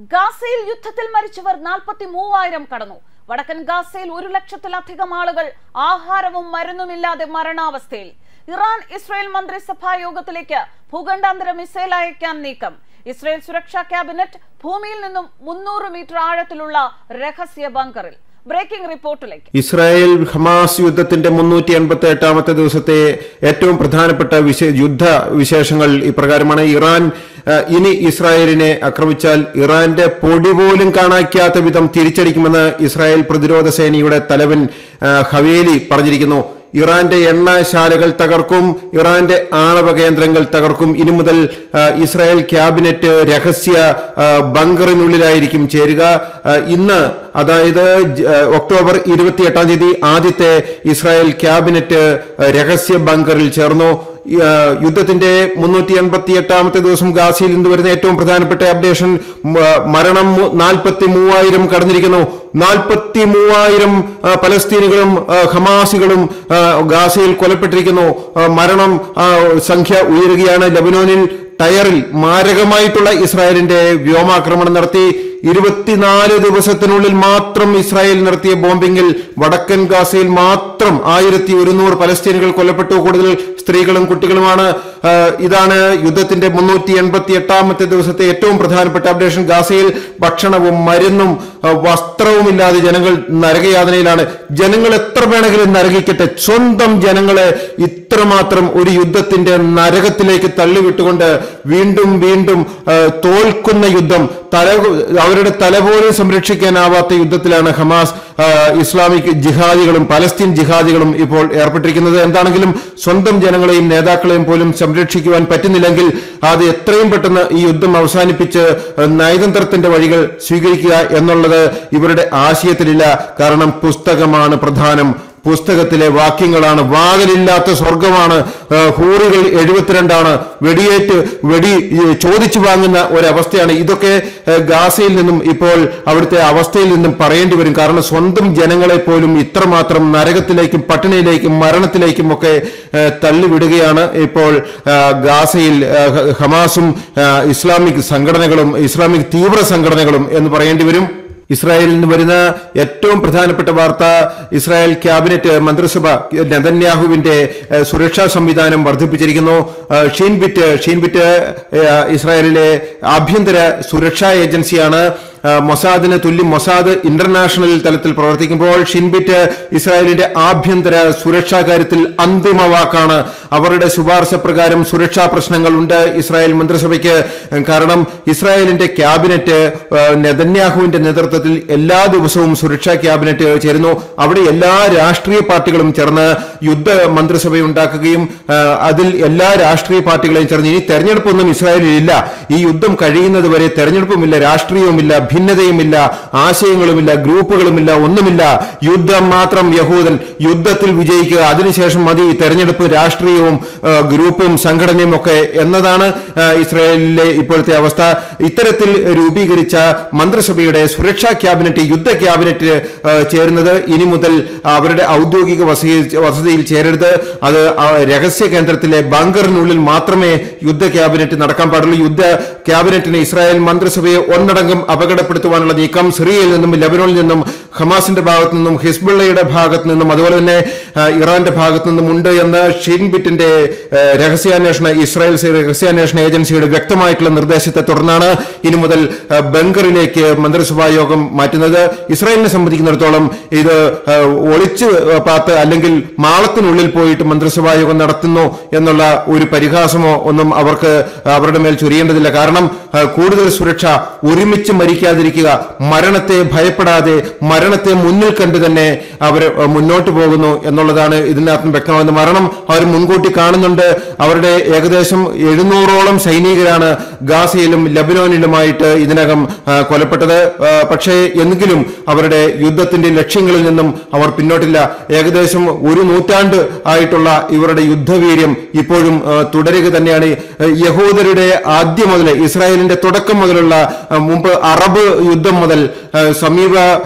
ഗാസയിൽ യുദ്ധത്തിൽ മരിച്ചവർ നാൽപ്പത്തി മൂവായിരം കടന്നു വടക്കൻ ഗാസയിൽ ഒരു ലക്ഷത്തിലധികം ആളുകൾ ആഹാരവും മരുന്നുമില്ലാതെ മരണാവസ്ഥയിൽ ഇറാൻ ഇസ്രായേൽ മന്ത്രിസഭാ യോഗത്തിലേക്ക് ഭൂഖണ്ഡാന്തര മിസൈൽ അയക്കാൻ നീക്കം ഇസ്രായേൽ സുരക്ഷാ ക്യാബിനറ്റ് ഭൂമിയിൽ നിന്നും മുന്നൂറ് മീറ്റർ ആഴത്തിലുള്ള രഹസ്യ ബങ്കറിൽ ബ്രേക്കിംഗ് റിപ്പോർട്ടിലേക്ക് ഇസ്രായേൽ ഹമാസ് യുദ്ധത്തിന്റെ മുന്നൂറ്റി എൺപത്തി എട്ടാമത്തെ ദിവസത്തെ ഏറ്റവും പ്രധാനപ്പെട്ട വിശേ യുദ്ധ വിശേഷങ്ങൾ ഇപ്രകാരമാണ് ഇറാൻ അഹ്, ഇനി ഇസ്രായേലിനെ ആക്രമിച്ചാൽ ഇറാന്റെ പൊടി പോലും കാണാക്കാത്ത വിധം തിരിച്ചടിക്കുമെന്ന് ഇസ്രായേൽ പ്രതിരോധ സേനയുടെ തലവൻ അഹ്, ഹവേലി പറഞ്ഞിരിക്കുന്നു ഇറാന്റെ എണ്ണശാലകൾ തകർക്കും ഇറാന്റെ ആണവ കേന്ദ്രങ്ങൾ തകർക്കും ഇനി മുതൽ ആ, ഇസ്രായേൽ ക്യാബിനറ്റ് രഹസ്യ ആ, ബങ്കറിനുള്ളിലായിരിക്കും ചേരുക ആ, ഇന്ന് അതായത് ജ- ആ, ഒക്ടോബർ ഇരുപത്തിയെട്ടാം തീയതി ആദ്യത്തെ ഇസ്രായേൽ ക്യാബിനറ്റ് ആ, രഹസ്യ ബങ്കറിൽ ചേർന്നു ഈ, ആ, യുദ്ധത്തിന്റെ മുന്നൂറ്റി എൺപത്തി എട്ടാമത്തെ ദിവസം ഗാസയിൽ നിന്ന് വരുന്ന ഏറ്റവും പ്രധാനപ്പെട്ട അപ്ഡേഷൻ മ- മരണം നാൽപ്പത്തി മൂവായിരം കടന്നിരിക്കുന്നു നാൽപ്പത്തി മൂവായിരം ആ, പലസ്തീനുകളും ആ, ഹമാസികളും ആ, ഗാസയിൽ കൊലപ്പെട്ടിരിക്കുന്നു ആ, മരണം ആ, സംഖ്യ ഉയരുകയാണ് ലബനോനിൽ ടയറിൽ മാരകമായിട്ടുള്ള ഇസ്രായേലിന്റെ വ്യോമാക്രമണം നടത്തി ഇരുപത്തിനാല് ദിവസത്തിനുള്ളിൽ മാത്രം ഇസ്രായേൽ നടത്തിയ ബോംബിംഗിൽ വടക്കൻ ഗാസയിൽ മാത്രം ആയിരത്തി ഒരുന്നൂറ് പലസ്തീനുകൾ കൊല്ലപ്പെട്ടു കൂടുതൽ സ്ത്രീകളും കുട്ടികളുമാണ് ആ, ഇതാണ് യുദ്ധത്തിന്റെ മുന്നൂറ്റി എൺപത്തി എട്ടാമത്തെ ദിവസത്തെ ഏറ്റവും പ്രധാനപ്പെട്ട അപ്ഡേഷൻ ഗാസയിൽ ഭക്ഷണവും മരുന്നും ആ, വസ്ത്രവുമില്ലാതെ ജനങ്ങൾ നരകയാതനയിലാണ് ജനങ്ങൾ എത്ര വേണമെങ്കിലും നരകിക്കട്ടെ സ്വന്തം ജനങ്ങളെ ഇത്രമാത്രം ഒരു യുദ്ധത്തിന്റെ നരകത്തിലേക്ക് തള്ളിവിട്ടുകൊണ്ട് വീണ്ടും വീണ്ടും ആ, തോൽക്കുന്ന യുദ്ധം തല അവരുടെ തല പോലും സംരക്ഷിക്കാനാവാത്ത യുദ്ധത്തിലാണ് ഹമാസ് ആ, ഇസ്ലാമിക് ജിഹാദികളും പലസ്തീൻ ജിഹാദികളും ഇപ്പോൾ ഏർപ്പെട്ടിരിക്കുന്നത് എന്താണെങ്കിലും സ്വന്തം ജനങ്ങളെയും നേതാക്കളെയും പോലും സംരക്ഷിക്കുവാൻ പറ്റുന്നില്ലെങ്കിൽ അത് എത്രയും പെട്ടെന്ന് ഈ യുദ്ധം അവസാനിപ്പിച്ച് നയതന്ത്രത്തിന്റെ വഴികൾ സ്വീകരിക്കുക എന്നുള്ളത് ഇവരുടെ ആശയത്തിലില്ല കാരണം പുസ്തകമാണ് പ്രധാനം പുസ്തകത്തിലെ വാക്യങ്ങളാണ് വാതിലില്ലാത്ത സ്വർഗമാണ് ആ, ഹൂറുകൾ എഴുപത്തിരണ്ടാണ് വെടിയേറ്റ് വെടി ഈ, ചോദിച്ചു വാങ്ങുന്ന ഒരവസ്ഥയാണ് ഇതൊക്കെ ആ, ഗാസയിൽ നിന്നും ഇപ്പോൾ അവിടുത്തെ അവസ്ഥയിൽ നിന്നും പറയേണ്ടി വരും കാരണം സ്വന്തം ജനങ്ങളെ പോലും ഇത്രമാത്രം നരകത്തിലേക്കും പട്ടിണിയിലേക്കും മരണത്തിലേക്കും ഒക്കെ ആ, തള്ളിവിടുകയാണ് ഇപ്പോൾ ആ, ഗാസയിൽ ആ, ഹ- ഹമാസും ആ, ഇസ്ലാമിക് സംഘടനകളും ഇസ്ലാമിക് തീവ്ര സംഘടനകളും എന്ന് പറയേണ്ടി വരും ഇസ്രായേലിൽ നിന്ന് വരുന്ന ഏറ്റവും പ്രധാനപ്പെട്ട വാർത്ത ഇസ്രായേൽ ക്യാബിനറ്റ് മന്ത്രിസഭ നെതന്യാഹുവിന്റെ ഏഹ്, സുരക്ഷാ സംവിധാനം വർദ്ധിപ്പിച്ചിരിക്കുന്നു ഏഹ്, ഷീൻബിറ്റ് ഷീൻബിറ്റ് ഏഹ്, ഇസ്രായേലിലെ ആഭ്യന്തര സുരക്ഷാ ഏജൻസിയാണ് ഏഹ്, മൊസാദിന് തുല്യം മൊസാദ് ഇന്റർനാഷണൽ തലത്തിൽ പ്രവർത്തിക്കുമ്പോൾ ഷിൻബിറ്റ് ഇസ്രായേലിന്റെ ആഭ്യന്തര സുരക്ഷാ കാര്യത്തിൽ അന്തിമ വാക്കാണ് അവരുടെ ശുപാർശ പ്രകാരം സുരക്ഷാ പ്രശ്നങ്ങളുണ്ട് ഇസ്രായേൽ മന്ത്രിസഭയ്ക്ക് കാരണം ഇസ്രായേലിന്റെ ക്യാബിനറ്റ് ഏഹ്, നെതന്യാഹുവിന്റെ നേതൃത്വത്തിൽ എല്ലാ ദിവസവും സുരക്ഷാ ക്യാബിനറ്റ് ചേരുന്നു അവിടെ എല്ലാ രാഷ്ട്രീയ പാർട്ടികളും ചേർന്ന് യുദ്ധ മന്ത്രിസഭ ഉണ്ടാക്കുകയും ഏഹ്, അതിൽ എല്ലാ രാഷ്ട്രീയ പാർട്ടികളെയും ചേർന്ന് ഇനി തെരഞ്ഞെടുപ്പൊന്നും ഇസ്രായേലിൽ ഇല്ല ഈ യുദ്ധം കഴിയുന്നത് വരെ തെരഞ്ഞെടുപ്പുമില്ല രാഷ്ട്രീയവുമില്ല ഭിന്നതയുമില്ല ആശയങ്ങളുമില്ല ഗ്രൂപ്പുകളുമില്ല ഒന്നുമില്ല യുദ്ധം മാത്രം യഹൂദൻ യുദ്ധത്തിൽ വിജയിക്കുക അതിനുശേഷം മതി തെരഞ്ഞെടുപ്പ് രാഷ്ട്രീയവും ആ, ഗ്രൂപ്പും സംഘടനയും ഒക്കെ എന്നതാണ് ആ, ഇസ്രായേലിലെ ഇപ്പോഴത്തെ അവസ്ഥ ഇത്തരത്തിൽ രൂപീകരിച്ച മന്ത്രിസഭയുടെ സുരക്ഷാ ക്യാബിനറ്റ് യുദ്ധ ക്യാബിനറ്റ് ആ, ചേരുന്നത് ഇനി മുതൽ അവരുടെ ഔദ്യോഗിക വസതി- വസതിയിൽ ചേരരുത് അത് ആ രഹസ്യ കേന്ദ്രത്തിലെ ബങ്കറിനുള്ളിൽ മാത്രമേ യുദ്ധ ക്യാബിനറ്റ് നടക്കാൻ പാടുള്ളൂ യുദ്ധ ക്യാബിനറ്റിന് ഇസ്രായേൽ മന്ത്രിസഭയെ ഒന്നടങ്കം അപകടപ്പെടുത്തുവാനുള്ള നീക്കം സിറിയയിൽ നിന്നും ലബനോനിൽ നിന്നും ഹമാസിന്റെ ഭാഗത്തു നിന്നും ഹിസ്ബുള്ളയുടെ ഭാഗത്തു നിന്നും അതുപോലെ തന്നെ ആ, ഇറാന്റെ ഭാഗത്തു നിന്നും ഉണ്ട് എന്ന് ഷീൻബിറ്റിന്റെ ആ, രഹസ്യാന്വേഷണ ഇസ്രായേൽ സേ- രഹസ്യാന്വേഷണ ഏജൻസിയുടെ വ്യക്തമായിട്ടുള്ള നിർദ്ദേശത്തെ തുടർന്നാണ് ഇനി മുതൽ ആ, ബങ്കറിലേക്ക് മന്ത്രിസഭാ യോഗം മാറ്റുന്നത് ഇസ്രായേലിനെ സംബന്ധിക്കുന്നിടത്തോളം ഇത് ആ, ഒളിച്ച് പാത്ത് അല്ലെങ്കിൽ മാളത്തിനുള്ളിൽ പോയിട്ട് മന്ത്രിസഭാ യോഗം നടത്തുന്നു എന്നുള്ള ഒരു പരിഹാസമോ ഒന്നും അവർക്ക് അവരുടെ മേൽ ചൊരിയേണ്ടതില്ല കാരണം ആ, കൂടുതൽ സുരക്ഷ ഒരുമിച്ച് മരിക്കാതിരിക്കുക മരണത്തെ ഭയപ്പെടാതെ മരണത്തെ മുന്നിൽ കണ്ട് തന്നെ അവർ ആ, മുന്നോട്ട് പോകുന്നു എന്നുള്ളതാണ് ഇതിനകത്ത് വ്യക്തമാകുന്നത് മരണം അവർ മുൻകൂട്ടി കാണുന്നുണ്ട് അവരുടെ ഏകദേശം എഴുന്നൂറോളം സൈനികരാണ് ഗാസയിലും ലബനോനിലുമായിട്ട് ഇതിനകം ആ, കൊലപ്പെട്ടത് ആ, പക്ഷേ എങ്കിലും അവരുടെ യുദ്ധത്തിന്റെ ലക്ഷ്യങ്ങളിൽ നിന്നും അവർ പിന്നോട്ടില്ല ഏകദേശം ഒരു നൂറ്റാണ്ട് ആയിട്ടുള്ള ഇവരുടെ യുദ്ധവീര്യം ഇപ്പോഴും ആ, തുടരുക തന്നെയാണ് ആ, യഹൂദരുടെ ആദ്യം മുതൽ ഇസ്രായേലിന്റെ തുടക്കം മുതലുള്ള ആ, മുമ്പ് അറബ് യുദ്ധം മുതൽ ആ, സമീപ ആ, രാജ്യ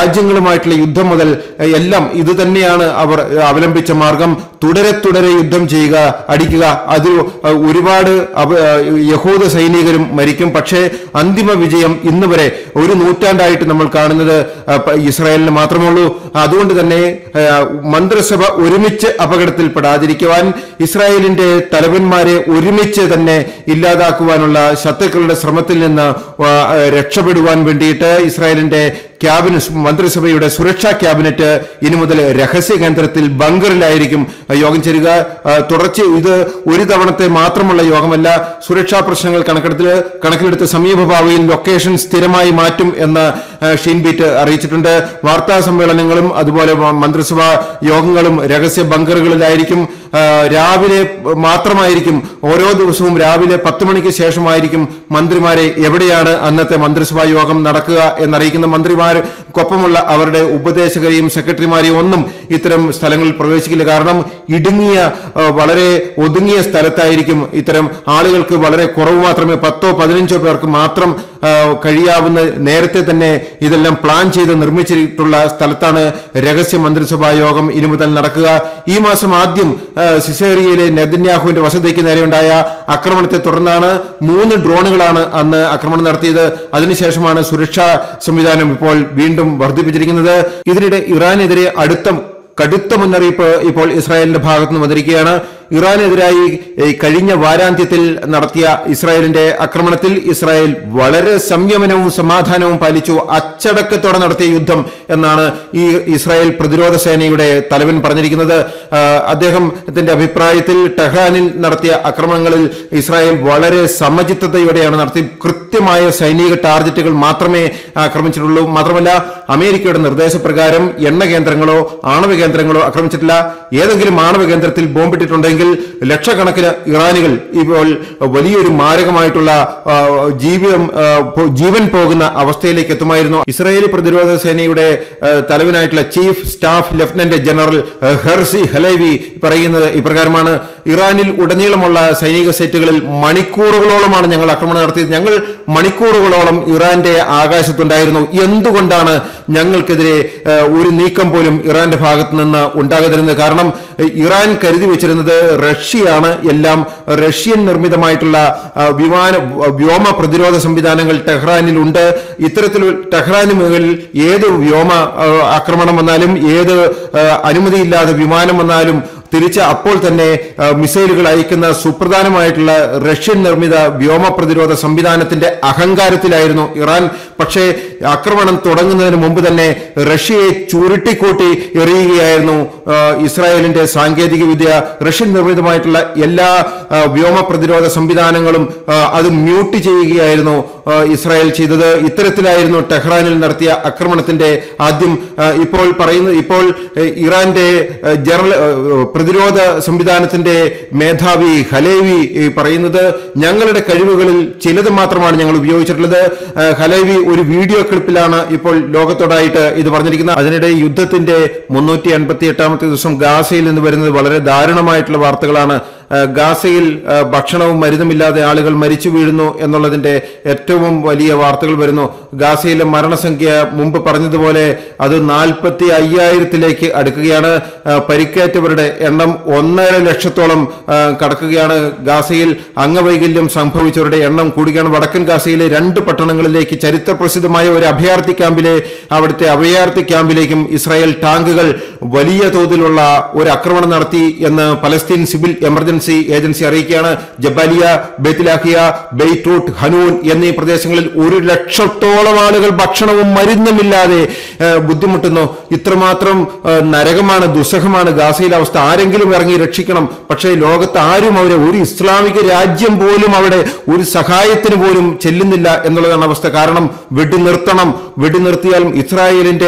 രാജ്യങ്ങളുമായിട്ടുള്ള യുദ്ധം മുതൽ ഏഹ്, എല്ലാം ഇത് തന്നെയാണ് അവർ ഏഹ്, അവലംബിച്ച മാർഗം തുടരെ തുടരെ യുദ്ധം ചെയ്യുക അടിക്കുക അത് ഏഹ്, ഒരുപാട് അവ- ഏഹ്, യഹൂദ സൈനികരും മരിക്കും പക്ഷേ അന്തിമ വിജയം ഇന്ന് വരെ ഒരു നൂറ്റാണ്ടായിട്ട് നമ്മൾ കാണുന്നത് ഏഹ്, പ- ഇസ്രായേലിന് മാത്രമേ ഉള്ളൂ അതുകൊണ്ട് തന്നെ ഏഹ്, മന്ത്രിസഭ ഒരുമിച്ച് അപകടത്തിൽപ്പെടാതിരിക്കുവാൻ ഇസ്രായേലിന്റെ തലവന്മാരെ ഒരുമിച്ച് തന്നെ ഇല്ലാതാക്കുവാനുള്ള ശത്രുക്കളുടെ ശ്രമത്തിൽ നിന്ന് ആ, രക്ഷപ്പെടുവാൻ വേണ്ടിയിട്ട് ഇസ്രായേലിന്റെ ക്യാബിനറ്റ് മന്ത്രിസഭയുടെ സുരക്ഷാ ക്യാബിനറ്റ് ഇനി മുതൽ രഹസ്യ കേന്ദ്രത്തിൽ ബങ്കറിലായിരിക്കും യോഗം ചേരുക ആ, തുടർച്ച ഇത് ഒരു തവണത്തെ മാത്രമുള്ള യോഗമല്ല സുരക്ഷാ പ്രശ്നങ്ങൾ കണക്കെടുത്ത് കണക്കിലെടുത്ത് സമീപഭാവിയിൽ ലൊക്കേഷൻ സ്ഥിരമായി മാറ്റും എന്ന് ആ, ഷീൻബീറ്റ് അറിയിച്ചിട്ടുണ്ട് വാർത്താ സമ്മേളനങ്ങളും അതുപോലെ മ- മന്ത്രിസഭാ യോഗങ്ങളും രഹസ്യ ബങ്കറുകളിലായിരിക്കും ആ, രാവിലെ മാത്രമായിരിക്കും ഓരോ ദിവസവും രാവിലെ പത്ത് മണിക്ക് ശേഷമായിരിക്കും മന്ത്രിമാരെ എവിടെയാണ് അന്നത്തെ മന്ത്രിസഭാ യോഗം നടക്കുക എന്നറിയിക്കുന്ന മന്ത്രിമാർക്കൊപ്പമുള്ള അവരുടെ ഉപദേശകരെയും സെക്രട്ടറിമാരെയും ഒന്നും ഇത്തരം സ്ഥലങ്ങളിൽ പ്രവേശിക്കില്ല കാരണം ഇടുങ്ങിയ ആ, വളരെ ഒതുങ്ങിയ സ്ഥലത്തായിരിക്കും ഇത്തരം ആളുകൾക്ക് വളരെ കുറവ് മാത്രമേ പത്തോ പതിനഞ്ചോ പേർക്ക് മാത്രം ആ, കഴിയാവുന്ന നേരത്തെ തന്നെ ഇതെല്ലാം പ്ലാൻ ചെയ്ത് നിർമ്മിച്ചിട്ടുള്ള സ്ഥലത്താണ് രഹസ്യ മന്ത്രിസഭാ യോഗം ഇനി മുതൽ നടക്കുക ഈ മാസം ആദ്യം ആ, സിസേറിയയിലെ നെതന്യാഹുവിന്റെ വസതിക്ക് നേരെയുണ്ടായ ആക്രമണത്തെ തുടർന്നാണ് മൂന്ന് ഡ്രോണുകളാണ് അന്ന് ആക്രമണം നടത്തിയത് അതിനുശേഷമാണ് സുരക്ഷാ സംവിധാനം ഇപ്പോൾ വീണ്ടും വർദ്ധിപ്പിച്ചിരിക്കുന്നത് ഇതിനിടെ ഇറാനെതിരെ അടുത്ത കടുത്ത മുന്നറിയിപ്പ് ഇപ്പോൾ ഇസ്രായേലിന്റെ ഭാഗത്തു നിന്ന് വന്നിരിക്കുകയാണ് ഇറാനെതിരായി ഈ കഴിഞ്ഞ വാരാന്ത്യത്തിൽ നടത്തിയ ഇസ്രായേലിന്റെ ആക്രമണത്തിൽ ഇസ്രായേൽ വളരെ സംയമനവും സമാധാനവും പാലിച്ചു അച്ചടക്കത്തോടെ നടത്തിയ യുദ്ധം എന്നാണ് ഈ ഇസ്രായേൽ പ്രതിരോധ സേനയുടെ തലവൻ പറഞ്ഞിരിക്കുന്നത് ആ, അദ്ദേഹത്തിന്റെ അഭിപ്രായത്തിൽ ടെഹ്റാനിൽ നടത്തിയ ആക്രമണങ്ങളിൽ ഇസ്രായേൽ വളരെ സമചിത്തതയോടെയാണ് നടത്തി കൃത്യമായ സൈനിക ടാർഗറ്റുകൾ മാത്രമേ ആക്രമിച്ചിട്ടുള്ളൂ മാത്രമല്ല അമേരിക്കയുടെ നിർദ്ദേശപ്രകാരം എണ്ണ കേന്ദ്രങ്ങളോ ആണവ കേന്ദ്രങ്ങളോ ആക്രമിച്ചിട്ടില്ല ഏതെങ്കിലും ആണവ കേന്ദ്രത്തിൽ ബോംബിട്ടിട്ടുണ്ടെങ്കിൽ ലക്ഷക്കണക്കിന് ഇറാനികൾ ഇപ്പോൾ വലിയൊരു മാരകമായിട്ടുള്ള ആ, ജീവിതം ആ, പോ- ജീവൻ പോകുന്ന അവസ്ഥയിലേക്ക് എത്തുമായിരുന്നു ഇസ്രായേലി പ്രതിരോധ സേനയുടെ ആ, തലവനായിട്ടുള്ള ചീഫ് സ്റ്റാഫ് ലഫ്റ്റനന്റ് ജനറൽ ആ, ഹെർസി ഹലേവി പറയുന്നത് ഇപ്രകാരമാണ് ഇറാനിൽ ഉടനീളമുള്ള സൈനിക സെറ്റുകളിൽ മണിക്കൂറുകളോളമാണ് ഞങ്ങൾ ആക്രമണം നടത്തിയത് ഞങ്ങൾ മണിക്കൂറുകളോളം ഇറാന്റെ ആകാശത്തുണ്ടായിരുന്നു എന്തുകൊണ്ടാണ് ഞങ്ങൾക്കെതിരെ ആ, ഒരു നീക്കം പോലും ഇറാന്റെ ഭാഗത്ത് നിന്ന് ഉണ്ടാകാതിരുന്നത് കാരണം ഏ, ഇറാൻ കരുതി വെച്ചിരുന്നത് റഷ്യയാണ് എല്ലാം റഷ്യൻ നിർമ്മിതമായിട്ടുള്ള ആ, വിമാന വ്യോമ പ്രതിരോധ സംവിധാനങ്ങൾ ടെഹ്റാനിൽ ഉണ്ട് ഇത്തരത്തിൽ ടെഹ്റാന് മുകളിൽ ഏത് വ്യോമ ആ, ആക്രമണം വന്നാലും ഏത് ആ, അനുമതിയില്ലാതെ വിമാനം വന്നാലും തിരിച്ച് അപ്പോൾ തന്നെ ആ, മിസൈലുകൾ അയക്കുന്ന സുപ്രധാനമായിട്ടുള്ള റഷ്യൻ നിർമ്മിത വ്യോമ പ്രതിരോധ സംവിധാനത്തിന്റെ അഹങ്കാരത്തിലായിരുന്നു ഇറാൻ പക്ഷേ ആക്രമണം തുടങ്ങുന്നതിന് മുമ്പ് തന്നെ റഷ്യയെ ചുരുട്ടിക്കൂട്ടി എറിയുകയായിരുന്നു ആ, ഇസ്രായേലിന്റെ സാങ്കേതിക വിദ്യ റഷ്യൻ നിർമ്മിതമായിട്ടുള്ള എല്ലാ ആ, വ്യോമ പ്രതിരോധ സംവിധാനങ്ങളും ആ, അത് മ്യൂട്ട് ചെയ്യുകയായിരുന്നു ആ, ഇസ്രായേൽ ചെയ്തത് ഇത്തരത്തിലായിരുന്നു ടെഹ്റാനിൽ നടത്തിയ ആക്രമണത്തിന്റെ ആദ്യം ആ, ഇപ്പോൾ പറയുന്നത് ഇപ്പോൾ ഏ, ഇറാന്റെ ഏ, ജനറൽ ഏ, പ്രതിരോധ സംവിധാനത്തിന്റെ മേധാവി ഹലേവി ഏ, പറയുന്നത് ഞങ്ങളുടെ കഴിവുകളിൽ ചിലത് മാത്രമാണ് ഞങ്ങൾ ഉപയോഗിച്ചിട്ടുള്ളത് ആ, ഹലേവി ഒരു വീഡിയോ ക്ലിപ്പിലാണ് ഇപ്പോൾ ലോകത്തോടായിട്ട് ഇത് പറഞ്ഞിരിക്കുന്നത് അതിനിടെ യുദ്ധത്തിന്റെ മുന്നൂറ്റി അൻപത്തി എട്ടാമത്തെ ദിവസം ഗാസയിൽ നിന്ന് വരുന്നത് വളരെ ദാരുണമായിട്ടുള്ള വാർത്തകളാണ് ആ, ഗാസയിൽ ആ, ഭക്ഷണവും മരുന്നുമില്ലാതെ ആളുകൾ മരിച്ചു വീഴുന്നു എന്നുള്ളതിന്റെ ഏറ്റവും വലിയ വാർത്തകൾ വരുന്നു ഗാസയിലെ മരണസംഖ്യ മുമ്പ് പറഞ്ഞതുപോലെ അത് നാൽപ്പത്തി അയ്യായിരത്തിലേക്ക് അടുക്കുകയാണ് ആ, പരിക്കേറ്റവരുടെ എണ്ണം ഒന്നര ലക്ഷത്തോളം ആ, കടക്കുകയാണ് ഗാസയിൽ അംഗവൈകല്യം സംഭവിച്ചവരുടെ എണ്ണം കൂടുകയാണ് വടക്കൻ ഗാസയിലെ രണ്ട് പട്ടണങ്ങളിലേക്ക് ചരിത്രപ്രസിദ്ധമായ ഒരു അഭയാർത്ഥി ക്യാമ്പിലെ അവിടുത്തെ അഭയാർത്ഥി ക്യാമ്പിലേക്കും ഇസ്രായേൽ ടാങ്കുകൾ വലിയ തോതിലുള്ള ഒരു ആക്രമണം നടത്തി എന്ന് പലസ്തീൻ സിവിൽ എമർജൻസി ഏജൻസി അറിയിക്കുകയാണ് ജബാലിയ ബെത്തിലാഹിയ ബെയ്റ്റൂട്ട് ഹനൂൻ എന്നീ പ്രദേശങ്ങളിൽ ഒരു ലക്ഷത്തോളം ആളുകൾ ഭക്ഷണവും മരുന്നുമില്ലാതെ ആ, ബുദ്ധിമുട്ടുന്നു ഇത്രമാത്രം ആ, നരകമാണ് ദുസ്സഹമാണ് ഗാസയിലെ അവസ്ഥ ആരെങ്കിലും ഇറങ്ങി രക്ഷിക്കണം പക്ഷേ ലോകത്ത് ആരും അവരെ ഒരു ഇസ്ലാമിക രാജ്യം പോലും അവിടെ ഒരു സഹായത്തിന് പോലും ചെല്ലുന്നില്ല എന്നുള്ളതാണ് അവസ്ഥ കാരണം വെടിനിർത്തണം വെടിനിർത്തിയാൽ ഇസ്രായേലിന്റെ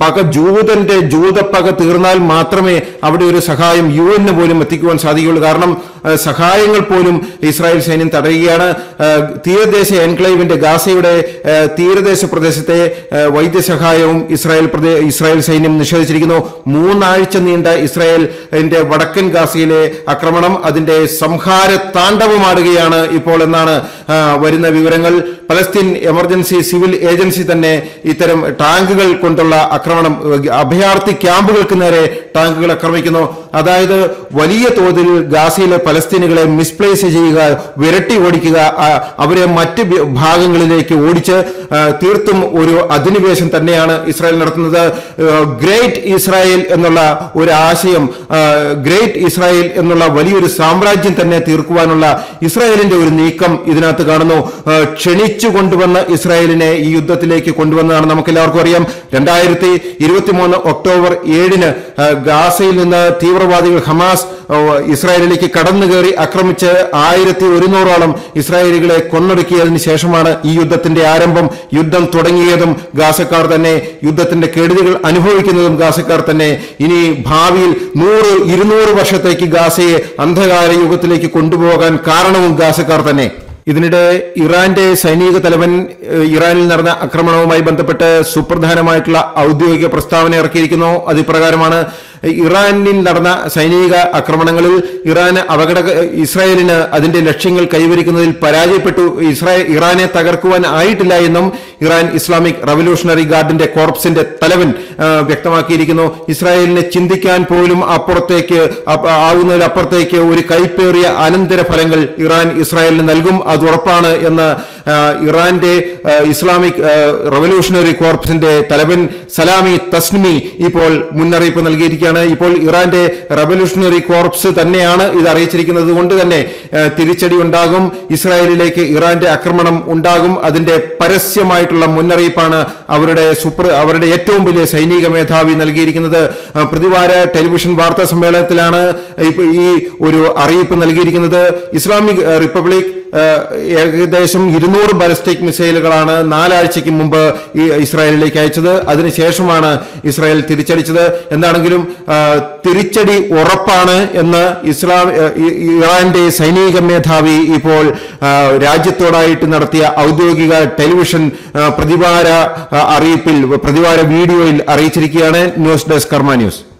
പക ജൂതന്റെ ജൂതപ്പക തീർന്നാൽ മാത്രമേ അവിടെ ഒരു സഹായം യു എന്ന് പോലും എത്തിക്കുവാൻ സാധിക്കുകയുള്ളൂ കാരണം ആ, സഹായങ്ങൾ പോലും ഇസ്രായേൽ സൈന്യം തടയുകയാണ് ആ, തീരദേശ എൻക്ലേവിന്റെ ഗാസയുടെ ആ, തീരദേശ പ്രദേശത്തെ ആ, വൈദ്യസഹായവും ഇസ്രായേൽ പ്രദേ- ഇസ്രായേൽ സൈന്യം നിഷേധിച്ചിരിക്കുന്നു മൂന്നാഴ്ച നീണ്ട ഇസ്രായേലിന്റെ വടക്കൻ ഗാസയിലെ ആക്രമണം അതിന്റെ സംഹാര താണ്ഡവമാടുകയാണ് ഇപ്പോൾ എന്നാണ് ആ, വരുന്ന വിവരങ്ങൾ പലസ്തീൻ എമർജൻസി സിവിൽ ഏജൻസി തന്നെ ഇത്തരം ടാങ്കുകൾ കൊണ്ടുള്ള ആക്രമണം ഏഹ്, അഭയാർത്ഥി ക്യാമ്പുകൾക്ക് നേരെ ടാങ്കുകൾ ആക്രമിക്കുന്നു അതായത് വലിയ തോതിൽ ഗാസയിലെ പലസ്തീനുകളെ മിസ്പ്ലേസ് ചെയ്യുക വിരട്ടി ഓടിക്കുക ആ, അവരെ മറ്റ് ബി- ഭാഗങ്ങളിലേക്ക് ഓടിച്ച് ആ, തീർത്തും ഒരു അധിനിവേശം തന്നെയാണ് ഇസ്രായേൽ നടത്തുന്നത് ഏഹ്, ഗ്രേറ്റ് ഇസ്രായേൽ എന്നുള്ള ഒരു ആശയം ആ, ഗ്രേറ്റ് ഇസ്രായേൽ എന്നുള്ള വലിയൊരു സാമ്രാജ്യം തന്നെ തീർക്കുവാനുള്ള ഇസ്രായേലിന്റെ ഒരു നീക്കം ഇതിനകത്ത് കാണുന്നു ആ, ക്ഷണിച്ചു കൊണ്ടുവന്ന് ഇസ്രായേലിനെ ഈ യുദ്ധത്തിലേക്ക് കൊണ്ടുവന്നതാണ് നമുക്ക് എല്ലാവർക്കും അറിയാം രണ്ടായിരത്തി ഇരുപത്തിമൂന്ന് ഒക്ടോബർ ഏഴിന് ആ, ഗാസയിൽ നിന്ന് തീവ്രവാദികൾ ഹമാസ് ആ, ഇസ്രായേലിലേക്ക് കടന്നു കയറി ആക്രമിച്ച് ആയിരത്തി ഒരുന്നൂറോളം ഇസ്രായേലികളെ കൊന്നൊടുക്കിയതിനു ശേഷമാണ് ഈ യുദ്ധത്തിന്റെ ആരംഭം യുദ്ധം തുടങ്ങിയതും ഗാസക്കാർ തന്നെ യുദ്ധത്തിന്റെ കെടുതികൾ അനുഭവിക്കുന്നതും ഗാസക്കാർ തന്നെ ഇനി ഭാവിയിൽ നൂറ് ഇരുന്നൂറ് വർഷത്തേക്ക് ഗാസയെ അന്ധകാര യുഗത്തിലേക്ക് കൊണ്ടുപോകാൻ കാരണവും ഗാസക്കാർ തന്നെ ഇതിനിടെ ഇറാന്റെ സൈനിക തലവൻ ഏഹ്, ഇറാനിൽ നടന്ന ആക്രമണവുമായി ബന്ധപ്പെട്ട് സുപ്രധാനമായിട്ടുള്ള ഔദ്യോഗിക പ്രസ്താവന ഇറക്കിയിരിക്കുന്നു അത് ഇപ്രകാരമാണ് ഇറാനിൽ നടന്ന സൈനിക ആക്രമണങ്ങളിൽ ഇറാൻ അപകട ഇസ്രായേലിന് അതിന്റെ ലക്ഷ്യങ്ങൾ കൈവരിക്കുന്നതിൽ പരാജയപ്പെട്ടു ഇസ്രായേൽ ഇറാനെ തകർക്കുവാൻ ആയിട്ടില്ല എന്നും ഇറാൻ ഇസ്ലാമിക് റവല്യൂഷണറി ഗാർഡിന്റെ കോർപ്സിന്റെ തലവൻ ആ, വ്യക്തമാക്കിയിരിക്കുന്നു ഇസ്രായേലിനെ ചിന്തിക്കാൻ പോലും അപ്പുറത്തേക്ക് അപ്പ- ആവുന്നതിലപ്പുറത്തേക്ക് ഒരു കൈപ്പേറിയ അനന്തര ഫലങ്ങൾ ഇറാൻ ഇസ്രായേലിന് നൽകും അത് ഉറപ്പാണ് എന്ന് ആ, ഇറാന്റെ ആ, ഇസ്ലാമിക് ആ, റവല്യൂഷണറി കോർപ്സിന്റെ തലവൻ സലാമി തസ്നിമി ഇപ്പോൾ മുന്നറിയിപ്പ് നൽകിയിരിക്കുകയാണ് ഇപ്പോൾ ഇറാന്റെ റവല്യൂഷണറി കോർപ്സ് തന്നെയാണ് ഇത് അറിയിച്ചിരിക്കുന്നത് കൊണ്ട് തന്നെ ആ, തിരിച്ചടി ഉണ്ടാകും ഇസ്രായേലിലേക്ക് ഇറാന്റെ ആക്രമണം ഉണ്ടാകും അതിന്റെ പരസ്യമായിട്ടുള്ള മുന്നറിയിപ്പാണ് അവരുടെ സുപ്ര അവരുടെ ഏറ്റവും വലിയ സൈനിക മേധാവി നൽകിയിരിക്കുന്നത് ആ, പ്രതിവാര ടെലിവിഷൻ വാർത്താ സമ്മേളനത്തിലാണ് ഇപ്പൊ ഈ ഒരു അറിയിപ്പ് നൽകിയിരിക്കുന്നത് ഇസ്ലാമിക് ആ, റിപ്പബ്ലിക് ആ, ഏകദേശം ഇരുന്നൂറ് ബാലിസ്റ്റിക് മിസൈലുകളാണ് നാലാഴ്ചയ്ക്ക് മുമ്പ് ഈ ഇസ്രായേലിലേക്ക് അയച്ചത് അതിനുശേഷമാണ് ഇസ്രായേൽ തിരിച്ചടിച്ചത് എന്താണെങ്കിലും ആ, തിരിച്ചടി ഉറപ്പാണ് എന്ന് ഇസ്ലാം ആ, ഇ- ഇറാന്റെ സൈനിക മേധാവി ഇപ്പോൾ ആ, രാജ്യത്തോടായിട്ട് നടത്തിയ ഔദ്യോഗിക ടെലിവിഷൻ ആ, പ്രതിവാര ആ, അറിയിപ്പിൽ പ്രതിവാര വീഡിയോയിൽ അറിയിച്ചിരിക്കുകയാണ് ന്യൂസ് ഡെസ്ക് കർമ്മ ന്യൂസ്